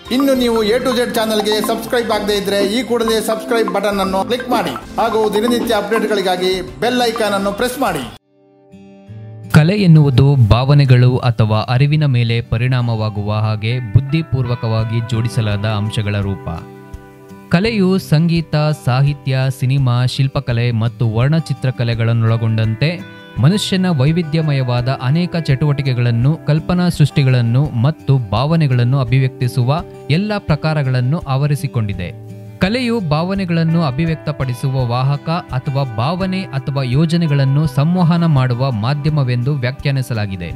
ಇನ್ನು ನೀವು A to Z ಚಾನಲ್ಗೆ ಸಬ್ಸ್ಕ್ರೈಬ್ ಆಗದೇ ಇದ್ರೆ ಈ ಕೂಡಲೇ ಸಬ್ಸ್ಕ್ರೈಬ್ ಬಟನ್ ಅನ್ನು ಕ್ಲಿಕ್ ಮಾಡಿ ಹಾಗೂ ದಿನನಿತ್ಯ ಅಪ್ಡೇಟ್ಗಳಿಗಾಗಿ ಬೆಲ್ ಐಕಾನ್ ಅನ್ನು ಪ್ರೆಸ್ ಮಾಡಿ ಕಲೆ ಎನ್ನುವುದು ಭಾವನೆಗಳು ಅಥವಾ ಅರಿವಿನ ಮೇಲೆ ಪರಿಣಾಮವಾಗುವ ಹಾಗೆ ಬುದ್ಧಿಪೂರ್ವಕವಾಗಿ ಜೋಡಿಸಲಾದ ಅಂಶಗಳ ರೂಪ ಕಲೆಯು ಸಂಗೀತ ಸಾಹಿತ್ಯ ಸಿನಿಮಾ ಶಿಲ್ಪಕಲೆ ಮತ್ತು ವರ್ಣಚಿತ್ರಕಲೆಗಳನ್ನೊಳಗೊಂಡಂತೆ ಮನುಷ್ಯನ ವೈವಿಧ್ಯಮಯವಾದ ಅನೇಕ ಚಟುವಟಿಕೆಗಳನ್ನು ಕಲ್ಪನಾ ಸೃಷ್ಟಿಗಳನ್ನು ಮತ್ತು ಭಾವನೆಗಳನ್ನು ಅಭಿವ್ಯಕ್ತಿಸುವ ಎಲ್ಲ ಪ್ರಕಾರಗಳನ್ನು ಆವರಿಸಿಕೊಂಡಿದೆ ಕಲೆಯು ಭಾವನೆಗಳನ್ನು ಅಭಿವ್ಯಕ್ತಪಡಿಸುವ ವಾಹಕ ಅಥವಾ ಭಾವನೆ ಅಥವಾ ಯೋಜನೆಗಳನ್ನು ಸಂವಹನ ಮಾಡುವ ಮಾಧ್ಯಮವೆಂದು ವ್ಯಾಖ್ಯಾನಿಸಲಾಗಿದೆ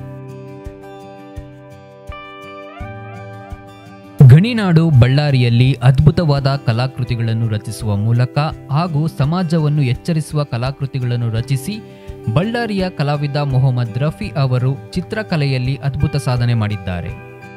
ಗಣಿನಾಡು ಬಳ್ಳಾರಿಯಲ್ಲಿ ಅದ್ಭುತವಾದ ಕಲಾಕೃತಿಗಳನ್ನು ರಚಿಸುವ ಮೂಲಕ ಹಾಗೂ ಸಮಾಜವನ್ನು ಎಚ್ಚರಿಸುವ ಕಲಾಕೃತಿಗಳನ್ನು ರಚಿಸಿ ಬಳ್ಳಾರಿಯ ಕಲಾವಿದ ಮೊಹಮ್ಮದ್ ರಫಿ ಅವರು ಚಿತ್ರಕಲೆಯಲ್ಲಿ ಅದ್ಭುತ ಸಾಧನೆ ಮಾಡಿದ್ದಾರೆ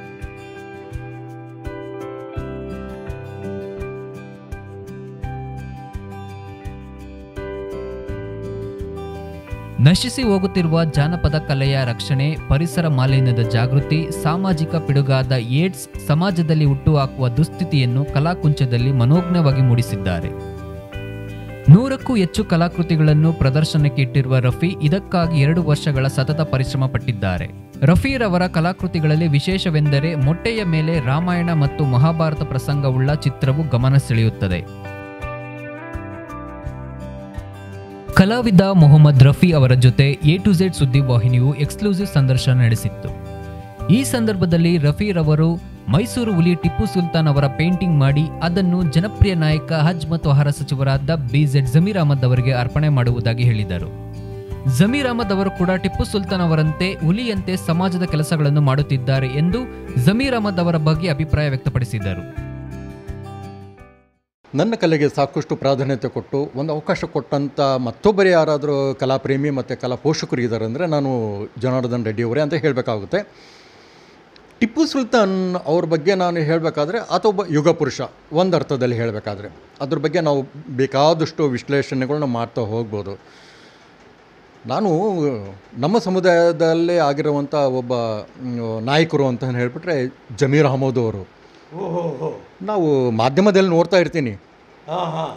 ನಶಿಸಿ ಹೋಗುತ್ತಿರುವ ಜಾನಪದ ಕಲೆಯ ರಕ್ಷಣೆ ಪರಿಸರ ಮಾಲಿನ್ಯದ ಜಾಗೃತಿ ಸಾಮಾಜಿಕ ಪಿಡುಗಾದ ಏಡ್ಸ್ ಸಮಾಜದಲ್ಲಿ ಹುಟ್ಟುಹಾಕುವ ದುಸ್ಥಿತಿಯನ್ನು ಕಲಾಕುಂಚದಲ್ಲಿ ಮನೋಜ್ಞವಾಗಿ ಮೂಡಿಸಿದ್ದಾರೆ ನೂರಕ್ಕೂ ಹೆಚ್ಚು ಕಲಾಕೃತಿಗಳನ್ನು ಪ್ರದರ್ಶನಕ್ಕೆ ಇಟ್ಟಿರುವ ರಫಿ ಇದಕ್ಕಾಗಿ ಎರಡು ವರ್ಷಗಳ ಸತತ ಪರಿಶ್ರಮ ಪಟ್ಟಿದ್ದಾರೆ ರಫೀರವರ ಕಲಾಕೃತಿಗಳಲ್ಲಿ ವಿಶೇಷವೆಂದರೆ ಮೊಟ್ಟೆಯ ಮೇಲೆ ರಾಮಾಯಣ ಮತ್ತು ಮಹಾಭಾರತ ಪ್ರಸಂಗವುಳ್ಳ ಚಿತ್ರವು ಗಮನ ಸೆಳೆಯುತ್ತದೆ ಕಲಾವಿದ ಮೊಹಮ್ಮದ್ ರಫಿ ಅವರ ಜೊತೆ ಎ ಟು ಝೆಡ್ ಸುದ್ದಿವಾಹಿನಿಯು ಎಕ್ಸ್ಕ್ಲೂಸಿವ್ ಸಂದರ್ಶನ ನಡೆಸಿತ್ತು ಈ ಸಂದರ್ಭದಲ್ಲಿ ರಫೀರವರು ಮೈಸೂರು ಹುಲಿ ಟಿಪ್ಪು ಸುಲ್ತಾನ್ ಅವರ ಪೇಂಟಿಂಗ್ ಮಾಡಿ ಅದನ್ನು ಜನಪ್ರಿಯ ನಾಯಕ ಹಜ್ ಮತ್ತು ಆಹಾರ ಸಚಿವರಾದ ಬಿಜೆಡ್ ಜಮೀರ್ ಅಹಮದ್ ಅವರಿಗೆ ಅರ್ಪಣೆ ಮಾಡುವುದಾಗಿ ಹೇಳಿದರು ಜಮೀರ್ ಅಹಮದ್ ಅವರು ಕೂಡ ಟಿಪ್ಪು ಸುಲ್ತಾನ್ ಅವರಂತೆ ಹುಲಿಯಂತೆ ಸಮಾಜದ ಕೆಲಸಗಳನ್ನು ಮಾಡುತ್ತಿದ್ದಾರೆ ಎಂದು ಜಮೀರ್ ಅಹಮದ್ ಅವರ ಬಗ್ಗೆ ಅಭಿಪ್ರಾಯ ವ್ಯಕ್ತಪಡಿಸಿದರು ನನ್ನ ಕಲೆಗೆ ಸಾಕಷ್ಟು ಪ್ರಾಧಾನ್ಯತೆ ಕೊಟ್ಟು ಒಂದು ಅವಕಾಶ ಕೊಟ್ಟಂಥ ಮತ್ತೊಬ್ಬರೇ ಯಾರಾದರೂ ಕಲಾಪ್ರೇಮಿ ಮತ್ತು ಕಲಾ ಪೋಷಕರು ಇದ್ದಾರೆ ಅಂದರೆ ನಾನು ಜನಾರ್ದನ್ ರೆಡ್ಡಿ ಅವರೇ ಅಂತ ಹೇಳಬೇಕಾಗುತ್ತೆ ಟಿಪ್ಪು ಸುಲ್ತಾನ್ ಅವ್ರ ಬಗ್ಗೆ ನಾನು ಹೇಳಬೇಕಾದ್ರೆ ಆತೊಬ್ಬ ಯುಗ ಪುರುಷ ಒಂದು ಅರ್ಥದಲ್ಲಿ ಹೇಳಬೇಕಾದ್ರೆ ಅದ್ರ ಬಗ್ಗೆ ನಾವು ಬೇಕಾದಷ್ಟು ವಿಶ್ಲೇಷಣೆಗಳನ್ನ ಮಾಡ್ತಾ ಹೋಗ್ಬೋದು ನಾನು ನಮ್ಮ ಸಮುದಾಯದಲ್ಲೇ ಆಗಿರುವಂಥ ಒಬ್ಬ ಮ್, ನಾಯಕರು ಅಂತ ಹೇಳಿಬಿಟ್ರೆ ಜಮೀರ್ ಅಹಮದ್ ಅವರು ಓಹೋ ಹೋ ನಾವು ಮಾಧ್ಯಮದಲ್ಲಿ ನೋಡ್ತಾ ಇರ್ತೀನಿ ಹಾಂ ಹಾಂ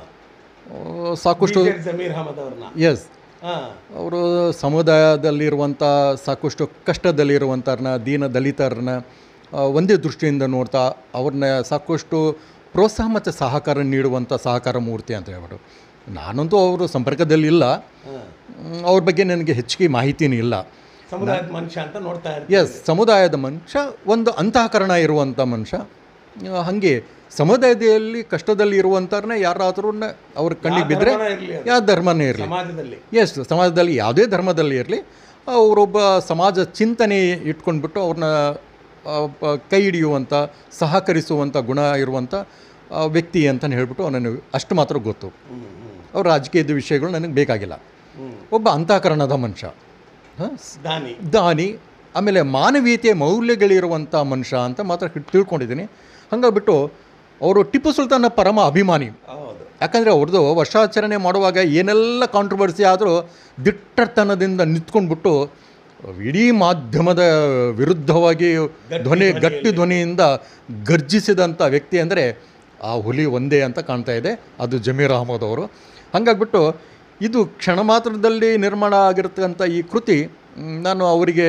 ಆ, ಸಾಕಷ್ಟು ಜಮೀರ್ ಅಹಮದ್ ಅವ್ರನ್ನ ಎಸ್ ಹಾಂ ಅವರು ಸಮುದಾಯದಲ್ಲಿರುವಂಥ ಸಾಕಷ್ಟು ಕಷ್ಟದಲ್ಲಿರುವಂಥವ್ರನ್ನ ದೀನ ದಲಿತರನ್ನ ಆ, ಒಂದೇ ದೃಷ್ಟಿಯಿಂದ ನೋಡ್ತಾ ಅವ್ರನ್ನ ಸಾಕಷ್ಟು ಪ್ರೋತ್ಸಾಹ ಮತ್ತು ಸಹಕಾರ ನೀಡುವಂಥ ಸಹಕಾರ ಮೂರ್ತಿ ಅಂತ ಹೇಳ್ಬಿಟ್ಟು ನಾನಂತೂ ಅವರು ಸಂಪರ್ಕದಲ್ಲಿ ಇಲ್ಲ ಮ್, ಅವ್ರ ಬಗ್ಗೆ ನನಗೆ ಹೆಚ್ಚಿಗೆ ಮಾಹಿತಿನೂ ಇಲ್ಲ ಸಮುದಾಯದ ಮನುಷ್ಯ ಅಂತ ನೋಡ್ತಾ ಇರ್ತೀವಿ ಎಸ್ ಸಮುದಾಯದ ಮನುಷ್ಯ ಒಂದು ಅಂತಃಕರಣ ಇರುವಂಥ ಮನುಷ್ಯ ಆ, ಹಾಗೆ ಸಮುದಾಯದಲ್ಲಿ ಕಷ್ಟದಲ್ಲಿ ಇರುವಂಥವ್ರನ್ನ ಯಾರಾದ್ರೂ ಅವ್ರ ಕಣ್ಣಿಗೆ ಬಿದ್ದರೆ ಧರ್ಮನೇ ಇರ್ಲಿ ಅದು. ಯಾವ ಧರ್ಮನೇ ಇರಲಿ ಸಮಾಜದಲ್ಲಿ ಎಸ್ ಸಮಾಜದಲ್ಲಿ ಯಾವುದೇ ಧರ್ಮದಲ್ಲಿ ಇರಲಿ ಅವರೊಬ್ಬ ಸಮಾಜ ಚಿಂತನೆ ಇಟ್ಕೊಂಡ್ಬಿಟ್ಟು ಅವ್ರನ್ನ ಆ, ಪ- ಕೈ ಹಿಡಿಯುವಂಥ ಸಹಕರಿಸುವಂಥ ಗುಣ ಇರುವಂಥ ಆ, ವ್ಯಕ್ತಿ ಅಂತಲೇ ಹೇಳ್ಬಿಟ್ಟು ನನಗೆ ಅಷ್ಟು ಮಾತ್ರ ಗೊತ್ತು ಅವ್ರ ರಾಜಕೀಯದ ವಿಷಯಗಳು ನನಗೆ ಬೇಕಾಗಿಲ್ಲ ಒಬ್ಬ ಅಂತಃಕರಣದ ಮನುಷ್ಯ ಹಾಂ ದಾನಿ ದಾನಿ ಆಮೇಲೆ ಮಾನವೀಯತೆಯ ಮೌಲ್ಯಗಳಿರುವಂಥ ಮನುಷ್ಯ ಅಂತ ಮಾತ್ರ ಹಿಡ್- ತಿಳ್ಕೊಂಡಿದ್ದೀನಿ ಹಂಗಾಗ್ಬಿಟ್ಟು ಅವರು ಟಿಪ್ಪು ಸುಲ್ತಾನ ಪರಮ ಅಭಿಮಾನಿ ಹೌದು ಯಾಕಂದರೆ ಅವ್ರದ್ದು ವರ್ಷಾಚರಣೆ ಮಾಡುವಾಗ ಏನೆಲ್ಲ ಕಾಂಟ್ರವರ್ಸಿ ಆದರೂ ದಿಟ್ಟತನದಿಂದ ನಿಂತ್ಕೊಂಡ್ಬಿಟ್ಟು ಇಡೀ ಮಾಧ್ಯಮದ ವಿರುದ್ಧವಾಗಿ ಧ್ವನಿ ಗಟ್ಟಿ ಧ್ವನಿಯಿಂದ ಗರ್ಜಿಸಿದಂಥ ವ್ಯಕ್ತಿ ಅಂದರೆ ಆ ಹುಲಿ ಒಂದೇ ಅಂತ ಕಾಣ್ತಾ ಇದೆ ಅದು ಜಮೀರ್ ಅಹಮದ್ ಅವರು ಹಾಗಾಗ್ಬಿಟ್ಟು ಇದು ಕ್ಷಣ ಮಾತ್ರದಲ್ಲಿ ನಿರ್ಮಾಣ ಆಗಿರ್ತಕ್ಕಂಥ ಈ ಕೃತಿ ಮ್, ನಾನು ಅವರಿಗೆ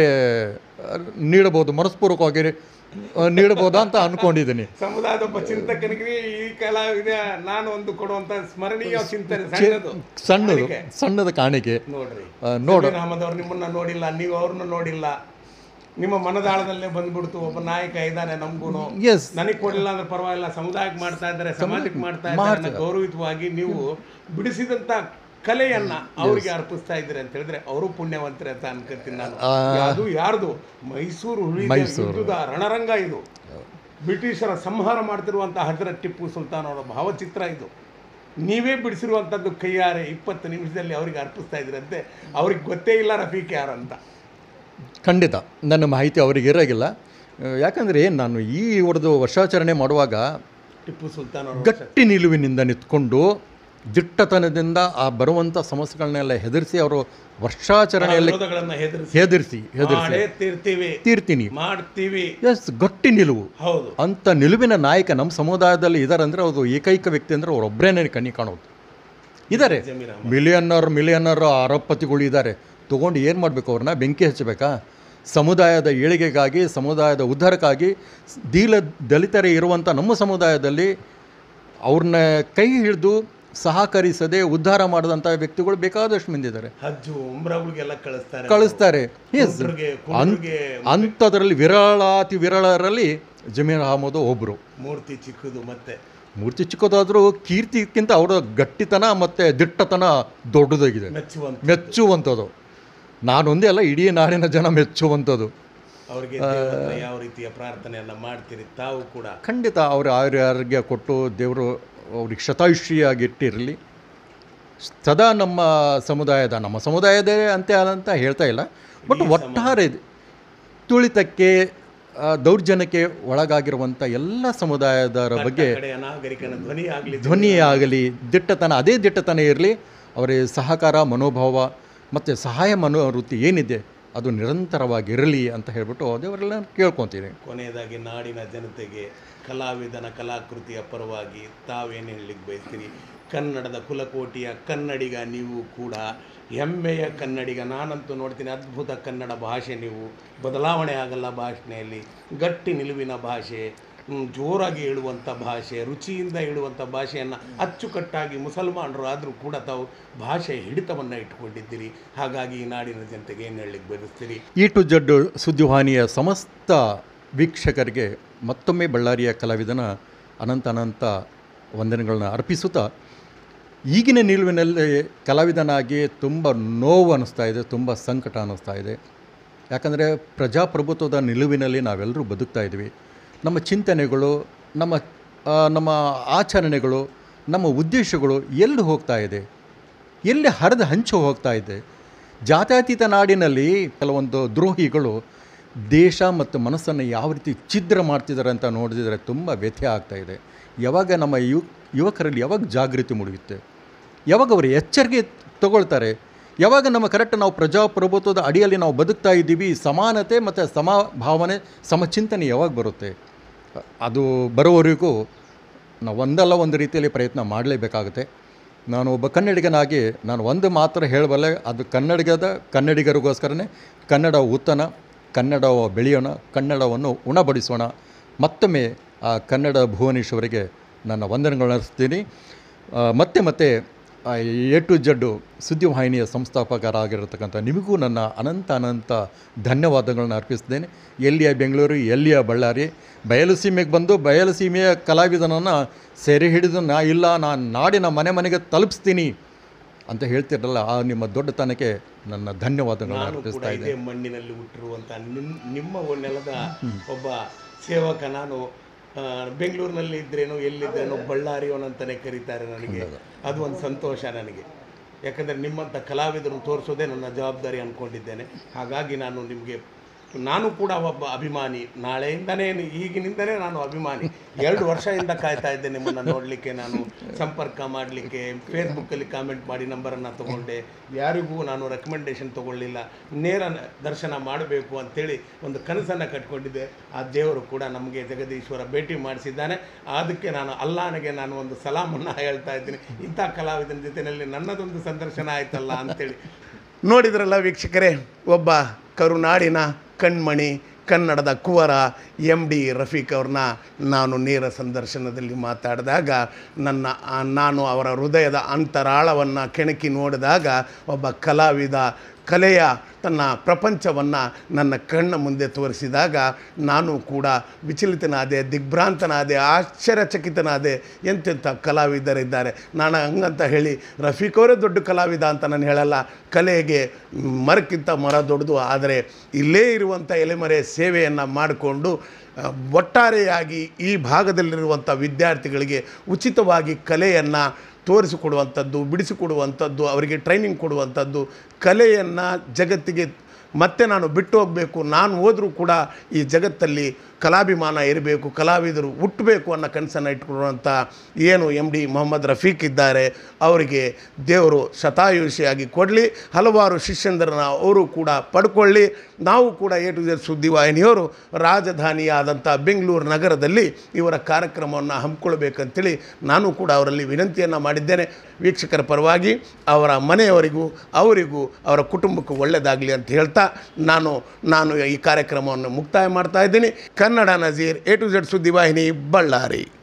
ಆ, ನೀಡಬಹುದು ಮನಸ್ಪೂರ್ವಕವಾಗಿ ಆ, ನೀಡಬಹುದಾ ಅಂತ ಅಂದ್ಕೊಂಡಿದ್ದೀನಿ ಸಮುದಾಯದ ಒಬ್ಬ ಚಿಂತಕನಿಗೆ ಈ ಕಲಾವಿದ ನಾನು ಒಂದು ಕೊಡುವಂತ ಸ್ಮರಣೀಯ ಚಿಂತನೆ ಸಣ್ಣದು ಸಣ್ಣದು ಕಾಣಿಕೆ. ಸಣ್ಣದ ಕಾಣಿಕೆ ನೋಡ್ರಿ ಆ, ನೋಡು ಜಮೀರ್ ಅಹಮದ್ ಅವ್ರು ನಿಮ್ಮನ್ನ ನೋಡಿಲ್ಲ ನೀವು ಅವ್ರನ್ನ ನೋಡಿಲ್ಲ ನಿಮ್ಮ ಮನದಾಳದಲ್ಲೇ ಬಂದ್ಬಿಡ್ತು ಒಬ್ಬ ನಾಯಕ ಇದ್ದಾನೆ ನಮ್ಗೂನು ಎಸ್ ನನಗೆ ಕೊಡಲಿಲ್ಲ ಅಂದ್ರೆ ಪರವಾಗಿಲ್ಲ ಸಮುದಾಯಕ್ಕೆ ಮಾಡ್ತಾ ಇದ್ದಾರೆ ಸಮಾಜಕ್ಕೆ ಮಾಡ್ತಾ ಇದ್ದಾರೆ ಅನ್ನೋ ಗೌರವಿತವಾಗಿ ನೀವು ಬಿಡಿಸಿದಂತ ಕಲೆಯನ್ನ ಅವರಿಗೆ ಅರ್ಪಿಸ್ತಾ ಇದ್ದೀರಿ ಅಂತ ಹೇಳಿದ್ರೆ ಅವರು ಪುಣ್ಯವಂತರೆ ಅಂತ ಅನ್ಕೊಂತೀನಿ ನಾನು ಅದು ಯಾರ್ದು ಮೈಸೂರು ಹುಳಿ ಯುದ್ಧದ ರಣರಂಗ ಇದು ಬ್ರಿಟಿಷರ ಸಂಹಾರ ಮಾಡ್ತಿರುವಂತಹ ಹಜರತ್ ಟಿಪ್ಪು ಸುಲ್ತಾನ್ ಅವರ ಭಾವಚಿತ್ರ ಇದು ನೀವೇ ಬಿಡಿಸಿರುವಂಥದ್ದು ಕೈಯಾರೆ ಇಪ್ಪತ್ತು ನಿಮಿಷದಲ್ಲಿ ಅವರಿಗೆ ಅರ್ಪಿಸ್ತಾ ಇದ್ರಂತೆ ಅವ್ರಿಗೆ ಗೊತ್ತೇ ಇಲ್ಲ ರಫೀಕ್ ಯಾರು ಅಂತ ಖಂಡಿತ ನನ್ನ ಮಾಹಿತಿ ಅವರಿಗೆ ಇರೋಗಿಲ್ಲ ಆ, ಯಾಕಂದರೆ ನಾನು ಈ ಅವ್ರದ್ದು ವರ್ಷಾಚರಣೆ ಮಾಡುವಾಗ ಟಿಪ್ಪು ಸುಲ್ತಾನ್ ಅವರು ಗಟ್ಟಿ ನಿಲುವಿನಿಂದ ನಿಂತ್ಕೊಂಡು ದಿಟ್ಟತನದಿಂದ ಆ ಬರುವಂಥ ಸಮಸ್ಯೆಗಳನ್ನೆಲ್ಲ ಹೆದರಿಸಿ ಅವರು ವರ್ಷಾಚರಣೆಯಲ್ಲಿ ವಿರೋಧಗಳನ್ನ ಹೆದರಿಸಿ ಹೆದರಿಸಿ ಹೆದರಿಸಿ ಮಾಡೇ ತೀರ್ತೀವಿ ತೀರ್ತೀನಿ ಮಾಡ್ತೀವಿ ಎಸ್ ಗಟ್ಟಿ ನಿಲುವು ಹೌದು ಅಂಥ ನಿಲುವಿನ ನಾಯಕ ನಮ್ಮ ಸಮುದಾಯದಲ್ಲಿ ಇದ್ದಾರೆ ಅಂದರೆ ಅದು ಏಕೈಕ ವ್ಯಕ್ತಿ ಅಂದರೆ ಅವರೊಬ್ಬರೇನೆ ಕಣ್ಣಿ ಕಾಣೋದು ಇದ್ದಾರೆ ಜಮೀರ್ ಮಿಲಿಯನ್ನರ್ ಮಿಲಿಯನ್ನರ್ ಅರಬಪತಿಗಳು ಇದ್ದಾರೆ ತೊಗೊಂಡು ಏನು ಮಾಡಬೇಕು ಅವ್ರನ್ನ ಬೆಂಕಿ ಹಚ್ಚಬೇಕಾ ಸಮುದಾಯದ ಏಳಿಗೆಗಾಗಿ ಸಮುದಾಯದ ಉದ್ಧಾರಕ್ಕಾಗಿ ಸ್- ದೀಲ ದಲಿತರೇ ಇರುವಂಥ ನಮ್ಮ ಸಮುದಾಯದಲ್ಲಿ ಅವ್ರನ್ನ ಕೈ ಹಿಡಿದು ಸಹಕರಿಸದೆ ಉದ್ಧಾರ ಮಾಡಿದಂಥ ವ್ಯಕ್ತಿಗಳು ಬೇಕಾದಷ್ಟು ಮಂದಿದ್ದಾರೆ ಹಜ್ಜು ಉಮ್ರಗಳಿಗೆಲ್ಲ ಕಳಿಸ್ತಾರೆ ಕಳಿಸ್ತಾರೆ ಎಸ್ ಕುಂಟ್ರಿಗೆ ಕುಂಟ್ರಿಗೆ ಅಂಥದ್ರಲ್ಲಿ ವಿರಳಾತಿ ವಿರಳರಲ್ಲಿ ಜಮೀರ್ ಅಹಮದ್ ಒಬ್ಬರು ಮೂರ್ತಿ ಚಿಕ್ಕದು ಮತ್ತೆ ಮೂರ್ತಿ ಚಿಕ್ಕದಾದರೂ ಕೀರ್ತಿಗಿಂತ ಅವರ ಗಟ್ಟಿತನ ಮತ್ತು ದಿಟ್ಟತನ ದೊಡ್ಡದಾಗಿದೆ ಮೆಚ್ಚುವಂತ ಮೆಚ್ಚುವಂಥದ್ದು ನಾನೊಂದೇ ಅಲ್ಲ ಇಡೀ ನಾಡಿನ ಜನ ಮೆಚ್ಚುವಂಥದ್ದು ಅವರಿಗೆ ದೇವರ ಹತ್ರ ಯಾವ ರೀತಿಯ ಪ್ರಾರ್ಥನೆಯನ್ನ ಮಾಡ್ತೀರಿ ತಾವು ಕೂಡ ಖಂಡಿತ ಅವ್ರ ಆಯುರ ಆರೋಗ್ಯ ಕೊಟ್ಟು ದೇವರು ಅವ್ರಿಗೆ ಶತಾಯುಷಿಯಾಗಿ ಇಟ್ಟಿರಲಿ ಸದಾ ನಮ್ಮ ಸಮುದಾಯದ ನಮ್ಮ ಸಮುದಾಯದೇ ಅಂತ ಅಂತ ಹೇಳ್ತಾ ಇಲ್ಲ ಬಟ್ ಒಟ್ಟಾರೆ ತುಳಿತಕ್ಕೆ ಆ, ದೌರ್ಜನ್ಯಕ್ಕೆ ಒಳಗಾಗಿರುವಂಥ ಎಲ್ಲ ಸಮುದಾಯದವರ ಬಗ್ಗೆ ಕಡೆಯ ನಾಗರಿಕನ ಧ್ವನಿ ಆಗ್ಲಿ ಧ್ವನಿ ಆಗಲಿ ದಿಟ್ಟತನ ಅದೇ ದಿಟ್ಟತನ ಇರಲಿ ಅವರ ಸಹಕಾರ ಮನೋಭಾವ ಮತ್ತು ಸಹಾಯ ಮನೋವೃತ್ತಿ ಏನಿದೆ ಅದು ನಿರಂತರವಾಗಿರಲಿ ಅಂತ ಹೇಳ್ಬಿಟ್ಟು ದೇವರೆಲ್ಲ ಕೇಳ್ಕೊತೀನಿ ಕೊನೆಯದಾಗಿ ನಾಡಿನ ಜನತೆಗೆ ಕಲಾವಿದನ ಕಲಾಕೃತಿಯ ಪರವಾಗಿ ತಾವೇನು ಹೇಳಲಿಕ್ಕೆ ಬಯಸ್ತೀರಿ ಕನ್ನಡದ ಕುಲಕೋಟಿಯ ಕನ್ನಡಿಗ ನೀವು ಕೂಡ ಹೆಮ್ಮೆಯ ಕನ್ನಡಿಗ ನಾನಂತೂ ನೋಡ್ತೀನಿ ಅದ್ಭುತ ಕನ್ನಡ ಭಾಷೆ ನೀವು ಬದಲಾವಣೆ ಆಗಲ್ಲ ಭಾಷೆಯಲ್ಲಿ ಗಟ್ಟಿ ನಿಲುವಿನ ಭಾಷೆ ಹ್ಮ್, ಜೋರಾಗಿ ಹೇಳುವಂಥ ಭಾಷೆ ರುಚಿಯಿಂದ ಹೇಳುವಂಥ ಭಾಷೆಯನ್ನು ಅಚ್ಚುಕಟ್ಟಾಗಿ ಮುಸಲ್ಮಾನರು ಆದರೂ ಕೂಡ ತಾವು ಭಾಷೆ ಹಿಡಿತವನ್ನು ಇಟ್ಕೊಂಡಿದ್ದೀರಿ ಹಾಗಾಗಿ ಈ ನಾಡಿನ ಜನತೆಗೆ ಏನು ಹೇಳಲಿಕ್ಕೆ ಬಯಸ್ತೀರಿ ಈ ಟು ಜಡ್ ಸುದ್ದಿವಾಹಿನಿಯ ಸಮಸ್ತ ವೀಕ್ಷಕರಿಗೆ ಮತ್ತೊಮ್ಮೆ ಬಳ್ಳಾರಿಯ ಕಲಾವಿದನ ಅನಂತ ಅನಂತ ವಂದನೆಗಳನ್ನ ಅರ್ಪಿಸುತ್ತಾ ಈಗಿನ ನಿಲುವಿನಲ್ಲಿ ಕಲಾವಿದನಾಗಿ ತುಂಬ ನೋವು ಅನ್ನಿಸ್ತಾ ಇದೆ ತುಂಬ ಸಂಕಟ ಅನ್ನಿಸ್ತಾ ಇದೆ ಯಾಕಂದರೆ ಪ್ರಜಾಪ್ರಭುತ್ವದ ನಿಲುವಿನಲ್ಲಿ ನಾವೆಲ್ಲರೂ ಬದುಕ್ತಾ ಇದ್ವಿ ನಮ್ಮ ಚಿಂತನೆಗಳು ನಮ್ಮ ಆ, ನಮ್ಮ ಆಚರಣೆಗಳು ನಮ್ಮ ಉದ್ದೇಶಗಳು ಎಲ್ಲಿ ಹೋಗ್ತಾ ಇದೆ ಎಲ್ಲಿ ಹರಿದು ಹಂಚು ಹೋಗ್ತಾ ಇದೆ ಜಾತ್ಯತೀತ ನಾಡಿನಲ್ಲಿ ಕೆಲವೊಂದು ದ್ರೋಹಿಗಳು ದೇಶ ಮತ್ತು ಮನಸ್ಸನ್ನು ಯಾವ ರೀತಿ ಛಿದ್ರ ಮಾಡ್ತಿದ್ದಾರೆ ಅಂತ ನೋಡಿದರೆ ತುಂಬ ವ್ಯಥೆ ಆಗ್ತಾ ಇದೆ ಯಾವಾಗ ನಮ್ಮ ಯು ಯುವಕರಲ್ಲಿ ಯಾವಾಗ ಜಾಗೃತಿ ಮೂಡುತ್ತೆ ಯಾವಾಗ ಅವರು ಎಚ್ಚರಿಕೆ ತಗೊಳ್ತಾರೆ ಯಾವಾಗ ನಮ್ಮ ಕರೆಕ್ಟ್ ನಾವು ಪ್ರಜಾಪ್ರಭುತ್ವದ ಅಡಿಯಲ್ಲಿ ನಾವು ಬದುಕ್ತಾ ಇದ್ದೀವಿ ಸಮಾನತೆ ಮತ್ತು ಸಮಭಾವನೆ ಸಮಚಿಂತನೆ ಯಾವಾಗ ಬರುತ್ತೆ ಅದು ಬರೋವರೆಗೂ ನಾವು ಒಂದಲ್ಲ ಒಂದು ರೀತಿಯಲ್ಲಿ ಪ್ರಯತ್ನ ಮಾಡಲೇಬೇಕಾಗುತ್ತೆ ನಾನು ಒಬ್ಬ ಕನ್ನಡಿಗನಾಗಿ ನಾನು ಒಂದು ಮಾತ್ರ ಹೇಳಬಲ್ಲೆ ಅದು ಕನ್ನಡಿಗದ ಕನ್ನಡಿಗರಿಗೋಸ್ಕರನೇ ಕನ್ನಡ ಉತ್ತನ ಕನ್ನಡ ಬೆಳೆಯೋಣ ಕನ್ನಡವನ್ನು ಉಣಬಡಿಸೋಣ ಮತ್ತೊಮ್ಮೆ ಆ ಕನ್ನಡ ಭುವನೇಶ್ವರಿಗೆ ನನ್ನ ವಂದನೆಗಳನ್ನು ಅರ್ಪಿಸ್ತೀನಿ ಆ, ಮತ್ತೆ ಮತ್ತೆ ಆ, ಎ ಟು ಜಡ್ಡು ಸುದ್ದಿವಾಹಿನಿಯ ಸಂಸ್ಥಾಪಕರಾಗಿರತಕ್ಕಂಥ ನಿಮಗೂ ನನ್ನ ಅನಂತ ಅನಂತ ಧನ್ಯವಾದಗಳನ್ನ ಅರ್ಪಿಸಿದ್ದೇನೆ ಎಲ್ಲಿಯ ಬೆಂಗಳೂರು ಎಲ್ಲಿಯ ಬಳ್ಳಾರಿ ಬಯಲುಸೀಮೆಗೆ ಬಂದು ಬಯಲುಸೀಮೆಯ ಕಲಾವಿದನನ್ನು ಸೆರೆ ಹಿಡಿದು ನಾ ಇಲ್ಲ ನಾನು ನಾಡಿನ ಮನೆ ಮನೆಗೆ ತಲುಪಿಸ್ತೀನಿ ಅಂತ ಹೇಳ್ತಿರಲ್ಲ ಆ ನಿಮ್ಮ ದೊಡ್ಡತನಕ್ಕೆ ನನ್ನ ಧನ್ಯವಾದಗಳನ್ನ ನಾನು ಕೂಡ ಅರ್ಪಿಸ್ತಾ ಇದೇ ಮಣ್ಣಿನಲ್ಲಿ ಹುಟ್ಟಿರುವಂಥ ನಿಮ್ ನಿಮ್ಮ ನೆಲದ ಒಬ್ಬ ಸೇವಕ ನಾನು ಆ, ಬೆಂಗಳೂರಿನಲ್ಲಿ ಇದ್ರೇನು ಎಲ್ಲಿದ್ದೇನೋ ಬಳ್ಳಾರಿಯವನಂತಾನೆ ಕರೀತಾರೆ ನನಗೆ ಅದು ಒಂದು ಸಂತೋಷ ನನಗೆ ಯಾಕಂದರೆ ನಿಮ್ಮಂಥ ಕಲಾವಿದರನ್ನು ತೋರಿಸೋದೇ ನನ್ನ ಜವಾಬ್ದಾರಿ ಅಂದ್ಕೊಂಡಿದ್ದೇನೆ ಹಾಗಾಗಿ ನಾನು ನಿಮಗೆ ನಾನು ಕೂಡ ಒಬ್ಬ ಅಭಿಮಾನಿ ನಾಳೆಯಿಂದನೇ ಈಗಿನಿಂದನೇ ನಾನು ಅಭಿಮಾನಿ ಎರಡು ವರ್ಷದಿಂದ ಕಾಯ್ತಾ ಇದ್ದೆ ನಿಮ್ಮನ್ನು ನೋಡಲಿಕ್ಕೆ ನಾನು ಸಂಪರ್ಕ ಮಾಡಲಿಕ್ಕೆ ಫೇಸ್ಬುಕ್ಕಲ್ಲಿ ಕಾಮೆಂಟ್ ಮಾಡಿ ನಂಬರನ್ನು ತಗೊಂಡೆ ಯಾರಿಗೂ ನಾನು ರೆಕಮೆಂಡೇಶನ್ ತಗೊಳ್ಳಿಲ್ಲ ನೇರ ನ- ದರ್ಶನ ಮಾಡಬೇಕು ಅಂತೇಳಿ ಒಂದು ಕನಸನ್ನು ಕಟ್ಕೊಂಡಿದ್ದೆ ಆ ದೇವರು ಕೂಡ ನಮಗೆ ಜಗದೀಶ್ವರ ಭೇಟಿ ಮಾಡಿಸಿದ್ದಾನೆ ಅದಕ್ಕೆ ನಾನು ಅಲ್ಲಾನಿಗೆ ನಾನು ಒಂದು ಸಲಾಮನ್ನು ಹೇಳ್ತಾ ಇದ್ದೀನಿ ಇಂಥ ಕಲಾವಿದನ ಜೊತೆಯಲ್ಲಿ ನನ್ನದೊಂದು ಸಂದರ್ಶನ ಆಯ್ತಲ್ಲ ಅಂತೇಳಿ ನೋಡಿದ್ರಲ್ಲ ವೀಕ್ಷಕರೇ ಒಬ್ಬ ಕರುನಾಡಿನ ಕಣ್ಮಣಿ ಕನ್ನಡದ ಕುವರ ಎಮ್ ಡಿ ರಫೀಕ್ ಅವ್ರನ್ನ ನಾನು ನೇರ ಸಂದರ್ಶನದಲ್ಲಿ ಮಾತಾಡಿದಾಗ ನನ್ನ ಆ, ನಾನು ಅವರ ಹೃದಯದ ಅಂತರಾಳವನ್ನು ಕೆಣಕಿ ನೋಡಿದಾಗ ಒಬ್ಬ ಕಲಾವಿದ ಕಲೆಯ ತನ್ನ ಪ್ರಪಂಚವನ್ನು ನನ್ನ ಕಣ್ಣ ಮುಂದೆ ತೋರಿಸಿದಾಗ ನಾನು ಕೂಡ ವಿಚಲಿತನಾದೆ ದಿಗ್ಭ್ರಾಂತನಾದೆ ಆಶ್ಚರ್ಯಚಕಿತನಾದೆ ಎಂತೆಂಥ ಕಲಾವಿದರಿದ್ದಾರೆ ನಾನು ಹಂಗಂತ ಹೇಳಿ ರಫೀಕ್ ಅವರೇ ದೊಡ್ಡ ಕಲಾವಿದ ಅಂತ ನಾನು ಹೇಳಲ್ಲ ಕಲೆಗೆ ಮರಕ್ಕಿಂತ ಮರ ದೊಡ್ಡದು ಆದರೆ ಇಲ್ಲೇ ಇರುವಂಥ ಎಲೆಮರೆ ಸೇವೆಯನ್ನು ಮಾಡಿಕೊಂಡು ಆ, ಒಟ್ಟಾರೆಯಾಗಿ ಈ ಭಾಗದಲ್ಲಿರುವಂಥ ವಿದ್ಯಾರ್ಥಿಗಳಿಗೆ ಉಚಿತವಾಗಿ ಕಲೆಯನ್ನು ತೋರಿಸಿಕೊಡುವಂಥದ್ದು ಬಿಡಿಸಿಕೊಡುವಂಥದ್ದು ಅವರಿಗೆ ಟ್ರೈನಿಂಗ್ ಕೊಡುವಂಥದ್ದು ಕಲೆಯನ್ನು ಜಗತ್ತಿಗೆ ಮತ್ತೆ ನಾನು ಬಿಟ್ಟು ಹೋಗಬೇಕು ನಾನು ಹೋದರೂ ಕೂಡ ಈ ಜಗತ್ತಲ್ಲಿ ಕಲಾಭಿಮಾನ ಇರಬೇಕು ಕಲಾವಿದರು ಹುಟ್ಟಬೇಕು ಅನ್ನೋ ಕನಸನ್ನು ಇಟ್ಕೊಳ್ಳುವಂಥ ಏನು ಎಮ್ ಡಿ ಮೊಹಮ್ಮದ್ ರಫೀಕ್ ಇದ್ದಾರೆ ಅವರಿಗೆ ದೇವರು ಶತಾಯುಷಿಯಾಗಿ ಕೊಡಲಿ ಹಲವಾರು ಶಿಷ್ಯಂದರನ್ನ ಅವರು ಕೂಡ ಪಡ್ಕೊಳ್ಳಿ ನಾವು ಕೂಡ ಎ ಟು ಜೆಡ್ ಸುದ್ದಿವಾಹಿನಿಯವರು ರಾಜಧಾನಿಯಾದಂಥ ಬೆಂಗಳೂರು ನಗರದಲ್ಲಿ ಇವರ ಕಾರ್ಯಕ್ರಮವನ್ನು ಹಮ್ಮಿಕೊಳ್ಬೇಕಂತೇಳಿ ನಾನು ಕೂಡ ಅವರಲ್ಲಿ ವಿನಂತಿಯನ್ನು ಮಾಡಿದ್ದೇನೆ ವೀಕ್ಷಕರ ಪರವಾಗಿ ಅವರ ಮನೆಯವರಿಗೂ ಅವರಿಗೂ ಅವರ ಕುಟುಂಬಕ್ಕೂ ಒಳ್ಳೆಯದಾಗಲಿ ಅಂತ ಹೇಳ್ತಾ ನಾನು ನಾನು ಈ ಕಾರ್ಯಕ್ರಮವನ್ನು ಮುಕ್ತಾಯ ಮಾಡ್ತಾ ಇದ್ದೀನಿ Kannada Nazeer A to Z ಸುದ್ದಿವಾಹಿನಿ ಬಳ್ಳಾರಿ